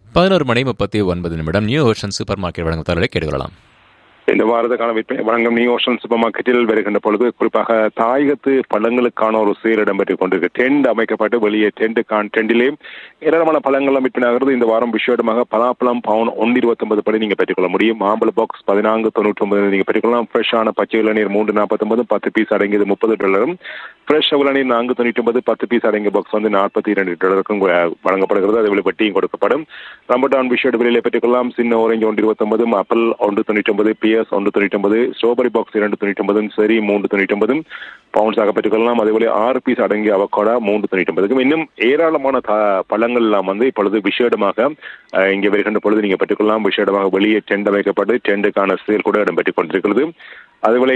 பதினோரு மணி முப்பத்தி ஒன்பது நிமிடம் நியூ ஓஷன் சூப்பர் மார்க்கெட் வழங்கும் தகவலை கேட்டுக்கொள்ளலாம் இந்த வாரத்துக்கான விற்பனை வழங்கும் நியூ ஓஷன் சூப்பர் மார்க்கெட்டில் வருகின்ற பொழுது குறிப்பாக தாயகத்து பழங்களுக்கான ஒரு சேல் இடம்பெற்றுக் கொண்டிருக்கு டென்ட் அமைக்கப்பட்டு வெளியே டென்ட்டுக்கான டெண்டிலே ஏராளமான பழங்கள்லாம் விற்பனை ஆகிறது இந்த வாரம் விஷயமாக பலாப்பழம் பவுன் ஒன்று இருபத்தொன்பது படி நீங்க பெற்றுக்கொள்ள முடியும் மாம்பழ பாக்ஸ் பதினான்கு தொண்ணூற்றி ஒன்பது நீங்க பெற்றுக்கொள்ளலாம் ஃப்ரெஷ்ஷான பச்சை இளநீர் மூன்று நாற்பத்தொன்பது பத்து பீஸ் அடங்கியது முப்பது டாலரும் ஃப்ரெஷ் இளநீர் நான்கு தொண்ணூற்றி ஒன்பது பத்து பீஸ் அடங்கிய பாக்ஸ் வந்து நாற்பத்தி இரண்டு டாலருக்கும் வழங்கப்படுகிறது அதுபோல வட்டியும் கொடுக்கப்படும் ரம்பட்டான் விஷயம் விலையில பெற்றுக்கொள்ளலாம் சின்ன ஓரஞ்சு ஒன்று இருபத்தொன்பது ஆப்பிள் ஒன்று தொண்ணூற்றி ஒன்பது பிஎஸ் ஒன்று தொண்ணூற்றி ஒன்பது ஸ்ட்ராபெரி பாக்ஸ் இரண்டு தொண்ணூற்றி ஒன்பது சரி மூன்று தொண்ணூற்றி ஒன்பது பவுன்ஸாக பெற்றுக்கொள்ளலாம் அதேபோல ஆறு பீஸ் அடங்கிய அவக்காடா மூன்று தொண்ணூற்றி ஒன்பதுக்கும் இன்னும் ஏராளமான பழங்கள் எல்லாம் வந்து இப்பொழுது விஷேடமாக இங்கே வருகின்ற பொழுது நீங்க பெற்றுக்கொள்ளலாம் விஷேடமாக வெளியே டெண்ட் அமைக்கப்பட்டு டெண்டுக்கான சேல் கூட இடம்பெற்றுக் கொண்டிருக்கிறது அதுபோல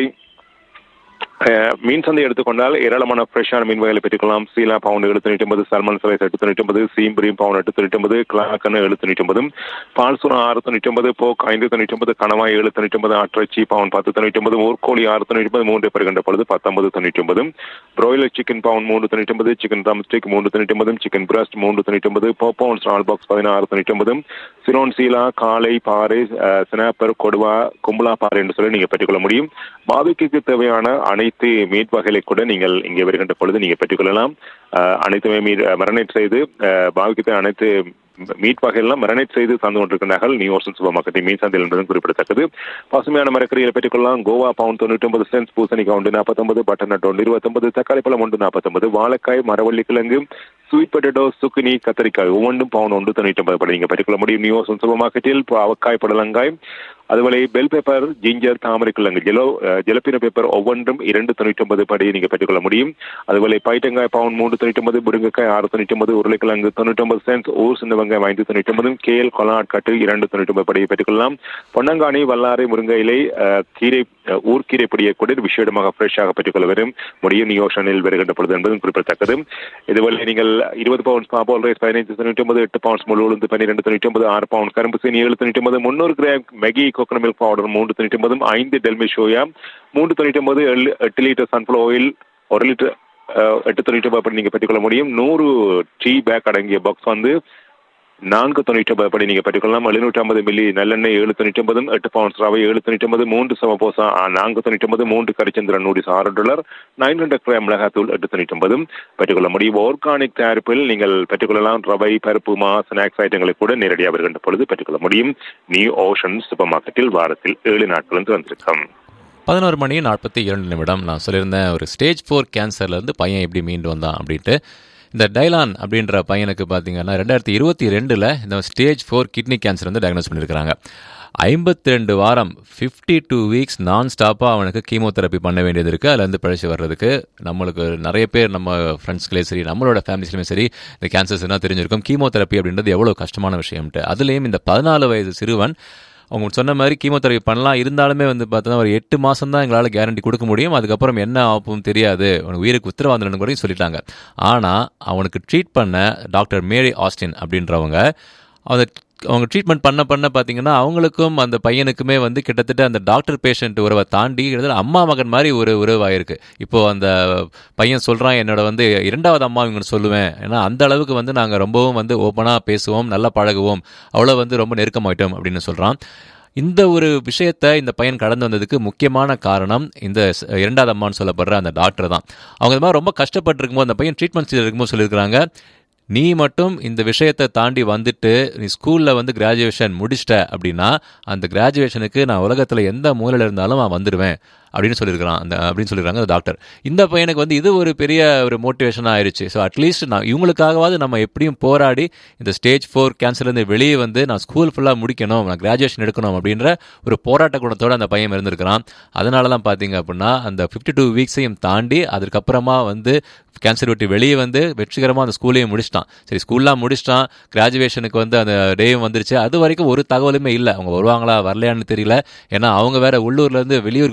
மீன் சந்தை எடுத்துக்கொண்டால் ஏராளமான ஃப்ரெஷ்ஷான மீன் வகைகளை பெற்றுக்கலாம் சீலா பவுன் எழுத்து தொண்ணூற்றி ஒன்பது சல்மன் சலைஸ் எட்டு தொண்ணூற்றி ஒன்பது சீம்பரியும் பவுன் எட்டு தொண்ணூற்றி ஒன்பது கிளாக்கன் எழுத்து தொண்ணூற்றி ஒன்பது பால்சுரம் ஆறு தொண்ணூற்றி ஒன்பது போக் ஐந்து தொண்ணூற்றி ஒன்பது கணவாய் ஏழு தொண்ணூற்றி ஒன்பது ஆற்றச்சி பவுன் பத்து தொண்ணூற்றி ஒன்பது ஊர்கோழி ஆறு தொண்ணூற்றி ஒன்பது மூன்று பெறுகின்ற பொழுது பத்தொன்பது தொண்ணூற்றி ஒன்பது ப்ரோயிலர் சிக்கன் பவுன் மூன்று தொண்ணூற்றி ஒன்பது சிக்கன் ரம் ஸ்டிக் மூன்று தொண்ணூற்றி ஒன்பது சிக்கன் பிரஸ்ட் மூன்று தொண்ணூற்றி ஒன்பது போ பவுன் ஸ்டால் பாக்ஸ் பதினாறு தொண்ணூற்றி ஒன்பது சிரோன் சீலா காலை பாறை சினாப்பர் கொடுவா கும்பலா பாறை என்று சொல்லி நீங்கள் பெற்றுக்கொள்ள முடியும் பாபிக்கு தேவையான அனைத்து மீட் வகைகளை கூட நீங்கள் இங்கே வருகின்ற பொழுது நீங்கள் பெற்றுக்கொள்ளலாம் அனைத்துமே மீட் மரனேட் செய்து பாவிக்கு அனைத்து மீட் வகையெல்லாம் மரனேட் செய்து தந்து கொண்டிருக்கிறார்கள் நியூ ஓர்சன் சூப்பர் மார்க்கெட்டில் மீன் சந்தையில் என்பதும் குறிப்பிடத்தக்கது பசுமையான மரக்கறிகளை பெற்றுக்கொள்ளலாம் கோவா பவுன் தொண்ணூற்றி ஒன்பது சென்ஸ் பூசணிக்காய் ஒன்று நாற்பத்தொன்பது பட்டர் நட் ஒன்று இருபத்தொன்பது தக்காளி பழம் ஒன்று நாற்பத்தொன்பது வாழைக்காய் மரவள்ளி கிழங்கு ஸ்வீட் பொட்டேட்டோ சுக்குனி கத்தரிக்காய் ஒவ்வொன்றும் பவுன் ஒன்று தொண்ணூற்றி ஒன்பது படி நீங்கள் பெற்றுக்கொள்ள முடியும் நியூ ஓர்சன் சூப்பர் மார்க்கெட்டில் அவக்காய் புடலங்காய் அதுபோல பெல் பேப்பர் ஜிஞ்சர் தாமரை கிழங்கு ஜெலோ ஜலப்பின பேப்பர் ஒவ்வொன்றும் இரண்டு தொண்ணூற்றி ஒன்பது படி நீங்க பெற்றுக்கொள்ள முடியும் அதுபோல பைட்டங்காய் பவுன் மூன்று தொண்ணூற்றி ஒன்பது முருங்கைக்காய் ஆறு தொண்ணூற்றி ஒன்பது உருளைக்கிழங்கு தொண்ணூற்றி ஒன்பது சென்ஸ் ஊர் சின்ன வெங்காயம் ஐந்து தொண்ணூற்றி ஒன்பது கேல் கொலாட்கட்டு இரண்டு தொண்ணூற்றி ஒன்பது படியை பெற்றுக்கொள்ளலாம் பொன்னங்காணி வல்லாரை முருங்கை இலை கீரை ஊர்க்கீரை பொடியை கூட விஷயமாக ஃப்ரெஷ்ஷாக பெற்றுக்கொள்ள வரும் முடியும் நியோஷனில் வருகின்ற பொழுது என்பதும் குறிப்பிடத்தக்கது இதுபோல நீங்கள் இருபது பவுன்ஸ் பாபால் ரைஸ் பதினைந்து தொண்ணூற்றி ஒன்பது எட்டு பவுன்ஸ் முழு உளுந்து பன்னிரெண்டு தொண்ணூற்றி ஒன்பது ஆறு பவுண்ட் கரும்பு சீனி ஏழு தொண்ணூற்றி ஒன்பது முன்னூறு gram Maggi coconut milk powder மூன்று தொண்ணூற்றி ஒன்பதும் ஐந்து டெல்மி சோயா மூன்று தொண்ணூற்றி ஒன்பது எட்டு லிட்டர் சன்ஃப்ளவர் ஆயில் ஒரு லிட்டர் எட்டு தொண்ணூற்றி ஒன்பது நீங்கள் பெற்றுக்கொள்ள முடியும் நூறு டீ பேக் அடங்கிய பாக்ஸ் வந்து நான்கு தொண்ணூற்றி ஒன்பது படி நீங்கள் பெற்றுக்கொள்ளலாம் எழுநூற்றி ஐம்பது மில்லி நல்லெண்ணெய் ஏழு தொண்ணூற்றி ஒன்பதும் எட்டு பவுன்ஸ் ரவை ஏழு தொண்ணூற்றி ஒன்பது மூன்று சமபோசா நான்கு தொண்ணூற்றி ஒன்பது மூன்று கரிச்சந்திரன் நூடிஸ் ஆறு டாலர் நைன் ஹண்ட்ரட் கிராம் மிளகாத்தூள் எட்டு தொண்ணூற்றி ஒன்பதும் பெற்றுக்கொள்ள முடியும் ஆர்கானிக் தயாரிப்பில் நீங்கள் பெற்றுக்கொள்ளலாம் ரவை பருப்பு மா ஸ்நாக்ஸ் ஐட்டங்களை கூட நேரடியாக வருகின்ற பொழுது பெற்றுக்கொள்ள முடியும் நியூ ஓஷன் சூப்பர் மார்க்கெட்டில் வாரத்தில் ஏழு நாட்கள் வந்திருக்கோம் பதினோரு மணி நாற்பத்தி இரண்டு நிமிடம் நான் சொல்லியிருந்தேன் ஒரு ஸ்டேஜ் ஃபோர் கேன்சர்லேருந்து பையன் எப்படி மீண்டு வந்தான் அப்படின்ட்டு இந்த டைலான் அப்படின்ற பையனுக்கு பார்த்தீங்கன்னா ரெண்டாயிரத்தி இருபத்தி ரெண்டில் இந்த ஸ்டேஜ் ஃபோர் கிட்னி கேன்சர் வந்து டயக்னோஸ் பண்ணியிருக்கிறாங்க ஐம்பத்தி ரெண்டு வாரம் ஃபிஃப்டி டூ வீக்ஸ் நான் ஸ்டாப்பாக அவனுக்கு கீமோதெரப்பி பண்ண வேண்டியது இருக்குது அதில் வந்து பிழைச்சி வர்றதுக்கு நம்மளுக்கு நிறைய பேர் நம்ம ஃப்ரெண்ட்ஸ்களே சரி நம்மளோட ஃபேமிலிஸ்லையுமே சரி இந்த கேன்சர்ஸ் என்ன தெரிஞ்சிருக்கும் கீமோதெரப்பி அப்படின்றது எவ்வளோ கஷ்டமான விஷயம்ட்டு அதுலேயும் இந்த பதினாலு வயது சிறுவன் அவங்க சொன்ன மாதிரி கீமோதெரப்பி பண்ணலாம் இருந்தாலுமே வந்து பார்த்தோன்னா ஒரு எட்டு மாதம் தான் எங்களால் கேரண்டி கொடுக்க முடியும் அதுக்கப்புறம் என்ன ஆகும் தெரியாது அவனுக்கு உயிருக்கு உத்தரவாதம் கூட சொல்லிட்டாங்க ஆனால் அவனுக்கு ட்ரீட் பண்ண டாக்டர் மேரி ஆஸ்டின் அப்படின்றவங்க அந்த அவங்க ட்ரீட்மெண்ட் பண்ண பண்ண பார்த்தீங்கன்னா அவங்களுக்கும் அந்த பையனுக்குமே வந்து கிட்டத்தட்ட அந்த டாக்டர் பேஷண்ட் உறவை தாண்டி கிட்டத்தட்ட அம்மா மகன் மாதிரி ஒரு உறவாயிருக்கு இப்போது அந்த பையன் சொல்கிறான் என்னோட வந்து இரண்டாவது அம்மா இவங்க சொல்லுவேன் ஏன்னா அந்த அளவுக்கு வந்து நாங்கள் ரொம்பவும் வந்து ஓப்பனாக பேசுவோம் நல்லா பழகுவோம் அவ்வளோ வந்து ரொம்ப நெருக்கமாயிட்டோம் அப்படின்னு சொல்கிறான் இந்த ஒரு விஷயத்தை இந்த பையன் கடந்து வந்ததுக்கு முக்கியமான காரணம் இந்த இரண்டாவது அம்மான்னு சொல்லப்படுற அந்த டாக்டர் தான் அவங்க இந்த மாதிரி ரொம்ப கஷ்டப்பட்டு இருக்கும்போது அந்த பையன் ட்ரீட்மெண்ட் இருக்கும்போது சொல்லியிருக்கிறாங்க நீ மட்டும் இந்த விஷயத்தை தாண்டி வந்துட்டு நீ ஸ்கூலில் வந்து கிராஜுவேஷன் முடிச்சிட்ட அப்படின்னா அந்த கிராஜுவேஷனுக்கு நான் உலகத்தில் எந்த மூலையில் இருந்தாலும் நான் வந்துடுவேன் அப்படின்னு சொல்லியிருக்கிறான் அந்த அப்படின்னு சொல்லியிருக்காங்க அந்த டாக்டர் இந்த பையனுக்கு வந்து இது ஒரு பெரிய ஒரு மோட்டிவேஷனாக ஆயிடுச்சு ஸோ அட்லீஸ்ட் நான் இவங்களுக்காகவாது நம்ம எப்படியும் போராடி இந்த ஸ்டேஜ் ஃபோர் கேன்சர்லேருந்து வெளியே வந்து நான் ஸ்கூல் ஃபுல்லாக முடிக்கணும் நான் கிராஜுவேஷன் எடுக்கணும் அப்படின்ற ஒரு போராட்ட குணத்தோடு அந்த பையன் இருந்திருக்கிறான் அதனால தான் பார்த்தீங்க அப்படின்னா அந்த ஃபிஃப்டி டூ வீக்ஸையும் தாண்டி அதுக்கப்புறமா வந்து கேன்சர் விட்டு வெளியே வந்து வெற்றிகரமாக அந்த ஸ்கூலையும் முடிச்சிட்டான் சரி ஸ்கூல்லாம் முடிச்சிட்டான் கிராஜுவேஷனுக்கு வந்து அந்த டேயும் வந்துருச்சு அது வரைக்கும் ஒரு தகவலுமே இல்லை அவங்க வருவாங்களா வரலையான்னு தெரியல ஏன்னா அவங்க வேற உள்ளூர்லேருந்து வெளியூருக்கு போயிட்டாங்க ரொம்ப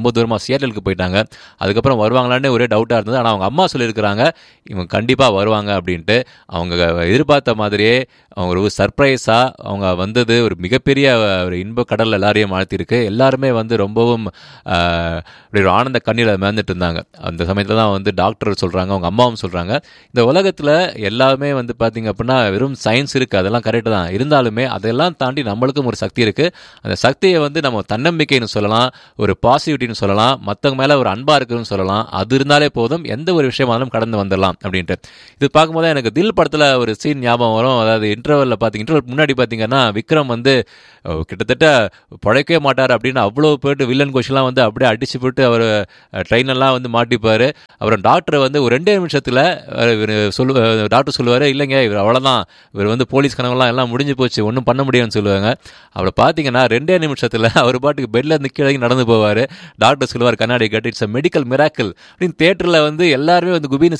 ரொம்ப தூரமாக சியாட்டலுக்கு போயிட்டாங்க அதுக்கப்புறம் வருவாங்களான்னு ஒரே டவுட்டாக இருந்தது ஆனால் அவங்க அம்மா சொல்லியிருக்கிறாங்க இவங்க கண்டிப்பாக வருவாங்க அப்படின்ட்டு அவங்க எதிர்பார்த்த மாதிரியே அவங்க ஒரு சர்ப்ரைஸாக அவங்க வந்தது ஒரு மிகப்பெரிய ஒரு இன்ப கடல் எல்லாரையும் மாற்றிருக்கு எல்லாருமே வந்து ரொம்பவும் ஆஹ், அப்படி ஒரு ஆனந்த கண்ணீரை மேந்துட்டு இருந்தாங்க அந்த சமயத்தில் தான் வந்து டாக்டர் சொல்கிறாங்க அவங்க அம்மாவும் சொல்கிறாங்க இந்த உலகத்தில் எல்லாமே வந்து பார்த்தீங்க அப்படின்னா வெறும் சயின்ஸ் இருக்குது அதெல்லாம் கரெக்டு தான் இருந்தாலுமே அதெல்லாம் தாண்டி நம்மளுக்கும் ஒரு சக்தி இருக்குது அந்த சக்தியை வந்து நம்ம தன்னம்பிக்கைன்னு சொல்லலாம் ஒரு பாசிட்டிவ்னு சொல்லலாம் மற்றவங்க மேலே ஒரு அன்பாக இருக்குன்னு சொல்லலாம் அது இருந்தாலே போதும் எந்த ஒரு விஷயமானாலும் கடந்து வந்துடலாம் அப்படின்ட்டு இது பார்க்கும்போது எனக்கு தில் படத்தில் ஒரு சீன் ஞாபகம் வரும் அதாவது இன்டர்வலில் பார்த்தீங்க இன்டர்வல் முன்னாடி பார்த்தீங்கன்னா விக்ரம் வந்து அஹ், கிட்டத்தட்ட பழைக்கவே மாட்டார் அப்படின்னு அவ்வளோ போயிட்டு வில்லன் கோஷெல்லாம் வந்து அப்படியே அடிச்சு போட்டு அவர் ட்ரெயினெல்லாம் வந்து மாட்டிப்பார் அப்புறம் டாக்டர் வந்து ஒரு ரெண்டே நிமிஷத்தில் சொல்லு டாக்டர் சொல்லுவார் இல்லைங்க இவர் அவ்வளோதான் இவர் வந்து போலீஸ் கனவுலாம் எல்லாம் முடிஞ்சு போச்சு ஒன்றும் பண்ண முடியும்னு சொல்லுவாங்க அவரை பார்த்தீங்கன்னா ரெண்டே நிமிஷத்தில் அவர் பாட்டுக்கு பெட்ல இருந்து கீழே நடந்து போவார் டாக்டர் சொல்லுவார் கண்ணாடி cut it's a medical miracle அப்படின்னு தேட்டரில் வந்து எல்லாருமே வந்து குபின்னு